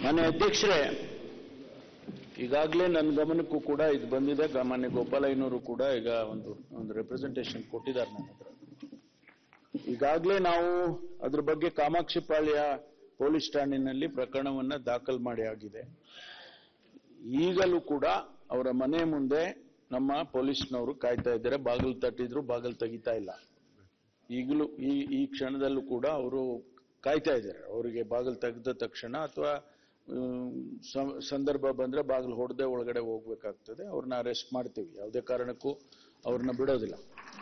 ಮಾನ್ಯ ಅಧ್ಯಕ್ಷರೇ ಈಗಾಗಲೇ ನನ್ನ ಗಮನಕ್ಕೂ ಕೂಡ ಇದು ಬಂದಿದೆ ಗ- ಮಾನ್ಯ ಗೋಪಾಲಯ್ಯನವರು ಕೂಡ ಈಗ ಒಂದು ಒಂದು ರೆಪ್ರೆಸೆಂಟೇಷನ್ ಕೊಟ್ಟಿದ್ದಾರೆ ನನ್ನ ಹತ್ರ ಈಗಾಗಲೇ ನಾವು ಅದ್ರ ಬಗ್ಗೆ ಕಾಮಾಕ್ಷಿಪಾಳ್ಯ ಪೊಲೀಸ್ ಠಾಣೆಯಲ್ಲಿ ಪ್ರಕರಣವನ್ನ ದಾಖಲು ಮಾಡಿ ಆಗಿದೆ ಈಗಲೂ ಕೂಡ ಅವರ ಮನೆ ಮುಂದೆ ನಮ್ಮ ಪೊಲೀಸ್ನವರು ಕಾಯ್ತಾ ಇದ್ದಾರೆ ಬಾಗಿಲು ತಟ್ಟಿದ್ರು ಬಾಗಿಲು ತೆಗಿತಾ ಇಲ್ಲ ಈಗಲೂ ಈ ಈ ಕ್ಷಣದಲ್ಲೂ ಕೂಡ ಅವರು ಕಾಯ್ತಾ ಇದ್ದಾರೆ ಅವರಿಗೆ ಬಾಗಿಲು ತೆಗೆದ ತಕ್ಷಣ ಅಥವಾ ಸಂದರ್ಭ ಬಂದ್ರೆ ಬಾಗಿಲು ಹೊಡೆದೇ ಒಳಗಡೆ ಹೋಗ್ಬೇಕಾಗ್ತದೆ ಅವ್ರನ್ನ ಅರೆಸ್ಟ್ ಮಾಡ್ತೀವಿ ಯಾವುದೇ ಕಾರಣಕ್ಕೂ ಅವ್ರನ್ನ ಬಿಡೋದಿಲ್ಲ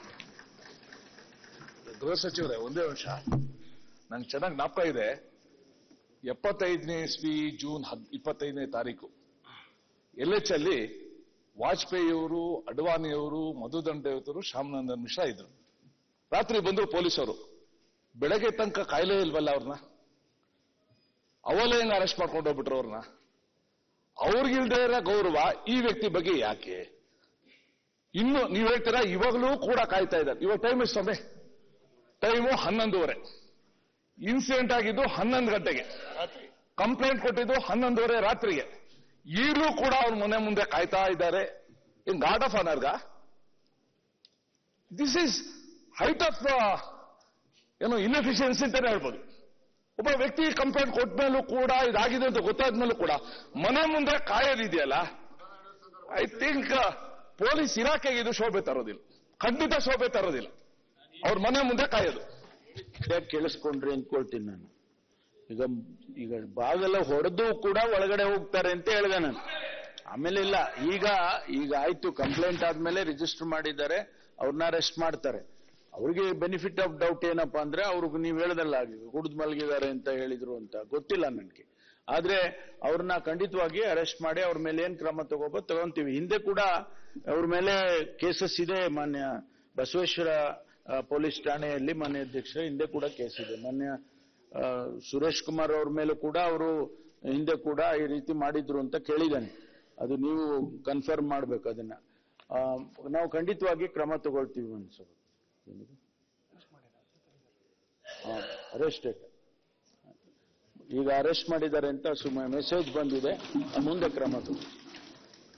ಗೃಹ ಸಚಿವರೇ ಒಂದೇ ನಿಮಿಷ ನಂಗೆ ಚೆನ್ನಾಗಿ ಜ್ಞಾಪಕ ಇದೆ ಎಪ್ಪತ್ತೈದನೇ ಇಸ್ವಿ ಜೂನ್ ಹದ್ ಇಪ್ಪತ್ತೈದನೇ ತಾರೀಕು ಎಲ್ ಎಚ್ ಅಲ್ಲಿ ವಾಜಪೇಯಿಯವರು ಅಡ್ವಾಣಿಯವರು ಮಧುದಂಡೆಯವರು ಶ್ಯಾಮನಂದನ್ ಮಿಶ್ರಾ ಇದ್ರು ರಾತ್ರಿ ಬಂದ್ರು ಪೊಲೀಸರು ಬೆಳಗ್ಗೆ ತನಕ ಕಾಯಿಲೆ ಇಲ್ವಲ್ಲ ಅವ್ರನ್ನ ಅವಲೇ ಹೆಂಗ್ ಅರೆಸ್ಟ್ ಮಾಡ್ಕೊಂಡು ಹೋಗ್ಬಿಟ್ರು ಅವ್ರನ್ನ ಅವ್ರಿಗಿಲ್ದೇ ಇರೋ ಗೌರವ ಈ ವ್ಯಕ್ತಿ ಬಗ್ಗೆ ಯಾಕೆ ಇನ್ನು ನೀವು ಹೇಳ್ತೀರಾ ಇವಾಗಲೂ ಕೂಡ ಕಾಯ್ತಾ ಇದ್ದಾರೆ ಇವಾಗ ಟೈಮ್ ಎಷ್ಟು ಸಮಯ ಟೈಮು ಹನ್ನೊಂದುವರೆ ಇನ್ಸಿಡೆಂಟ್ ಆಗಿದ್ದು ಹನ್ನೊಂದು ಗಂಟೆಗೆ ಕಂಪ್ಲೇಂಟ್ ಕೊಟ್ಟಿದ್ದು ಹನ್ನೊಂದುವರೆ ರಾತ್ರಿಗೆ ಈಗಲೂ ಕೂಡ ಅವ್ರ ಮನೆ ಮುಂದೆ ಕಾಯ್ತಾ ಇದ್ದಾರೆ ಇನ್ ಗಾರ್ಡ್ ಆಫ್ ಆನರ್ಗ ದಿಸ್ ಈಸ್ ಹೈಟ್ ಆಫ್ ಏನು ಇನ್ಎಫಿಷಿಯನ್ಸಿ ಅಂತಾನೆ ಹೇಳ್ಬೋದು ಒಬ್ಬ ವ್ಯಕ್ತಿ ಕಂಪ್ಲೇಂಟ್ ಕೊಟ್ಟ ಮೇಲೂ ಕೂಡ ಇದಾಗಿದೆ ಅಂತ ಗೊತ್ತಾದ್ಮೇಲೂ ಕೂಡ ಮನೆ ಮುಂದೆ ಕಾಯೋದಿದೆಯಲ್ಲ ಐ ಥಿಂಕ್ ಪೊಲೀಸ್ ಇಲಾಖೆಗೆ ಇದು ಶೋಭೆ ತರೋದಿಲ್ಲ ಖಂಡಿತ ಶೋಭೆ ತರೋದಿಲ್ಲ ಅವ್ರ ಮನೆ ಮುಂದೆ ಕಾಯೋದು ಯಾಕೆ ಕೇಳಿಸ್ಕೊಂಡ್ರಿ ಅಂದ್ಕೊಳ್ತೀನಿ ನಾನು ಈಗ ಈಗ ಬಾಗಲ ಹೊಡೆದು ಕೂಡ ಒಳಗಡೆ ಹೋಗ್ತಾರೆ ಅಂತ ಹೇಳಿದೆ ನಾನು ಆಮೇಲೆ ಇಲ್ಲ ಈಗ ಈಗ ಆಯ್ತು ಕಂಪ್ಲೇಂಟ್ ಆದ್ಮೇಲೆ ರಿಜಿಸ್ಟರ್ ಮಾಡಿದ್ದಾರೆ ಅವ್ರನ್ನ ಅರೆಸ್ಟ್ ಮಾಡ್ತಾರೆ ಅವ್ರಿಗೆ ಬೆನಿಫಿಟ್ ಆಫ್ ಡೌಟ್ ಏನಪ್ಪಾ ಅಂದ್ರೆ ಅವ್ರಿಗೆ ನೀವು ಹೇಳ್ದಲ್ಲ ಕುಡಿದು ಮಲಗಿದ್ದಾರೆ ಅಂತ ಹೇಳಿದ್ರು ಅಂತ ಗೊತ್ತಿಲ್ಲ ನನಗೆ ಆದ್ರೆ ಅವ್ರನ್ನ ಖಂಡಿತವಾಗಿ ಅರೆಸ್ಟ್ ಮಾಡಿ ಅವ್ರ ಮೇಲೆ ಏನ್ ಕ್ರಮ ತಗೋಬೋದು ತಗೊಂತೀವಿ ಹಿಂದೆ ಕೂಡ ಅವ್ರ ಮೇಲೆ ಕೇಸಸ್ ಇದೆ ಮಾನ್ಯ ಬಸವೇಶ್ವರ ಆ, ಪೊಲೀಸ್ ಠಾಣೆಯಲ್ಲಿ ಮಾನ್ಯ ಅಧ್ಯಕ್ಷ ಹಿಂದೆ ಕೂಡ ಕೇಸ್ ಇದೆ ಮಾನ್ಯ ಆ, ಸುರೇಶ್ ಕುಮಾರ್ ಅವ್ರ ಮೇಲೂ ಕೂಡ ಅವರು ಹಿಂದೆ ಕೂಡ ಈ ರೀತಿ ಮಾಡಿದ್ರು ಅಂತ ಕೇಳಿದ್ದಾನೆ ಅದು ನೀವು ಕನ್ಫರ್ಮ್ ಮಾಡ್ಬೇಕು ಅದನ್ನ ಆ, ನಾವು ಖಂಡಿತವಾಗಿ ಕ್ರಮ ತಗೊಳ್ತೀವಿ ಅನ್ಸೋದು ಅರೆಸ್ಟೆಡ್ ಈಗ ಅರೆಸ್ಟ್ ಮಾಡಿದ್ದಾರೆ ಅಂತ ಸುಮ್ಮನೆ ಮೆಸೇಜ್ ಬಂದಿದೆ ಮುಂದೆ ಕ್ರಮ ತಗೊಳ್ತೀವಿ